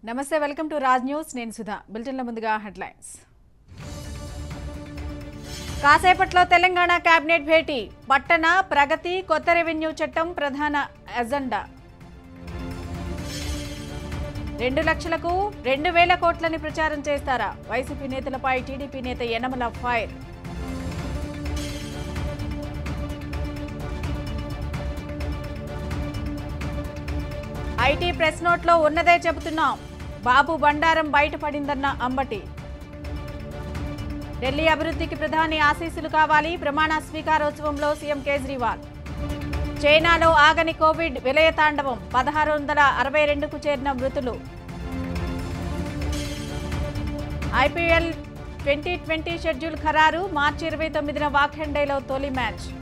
నమస్తే welcome to Raj news నేను సుధా బులెటిన్ల ముందుగా హెడ్లైన్స్ కాసేపట్లో తెలంగాణ కేబినెట్ భేటీ పట్టణ ప్రగతి కొత్త రెవెన్యూ చట్టం ప్రధాన ఎజెండా రెండు లక్షలకు రెండు వేల కోట్లని ప్రచారం చేస్తారా వైసీపీ నేతలపై టీడీపీ నేత యనమల ఫైర్ ఐటీ ప్రెస్ నోట్లో ఉన్నదే చెబుతున్నాం బాబు బండారం బయటపడిందన్న అంబటి ఢిల్లీ అభివృద్ధికి ప్రధాని ఆశీస్సులు కావాలి ప్రమాణ స్వీకారోత్సవంలో సీఎం కేజ్రీవాల్ చైనాలో ఆగని కోవిడ్ విలయతాండవం పదహారు వందల అరవై రెండుకు చేరిన మృతులు ఐపీఎల్ ట్వంటీ ట్వంటీ షెడ్యూల్ ఖరారు మార్చి ఇరవై తొమ్మిదిన వాఖెండేలో తొలి మ్యాచ్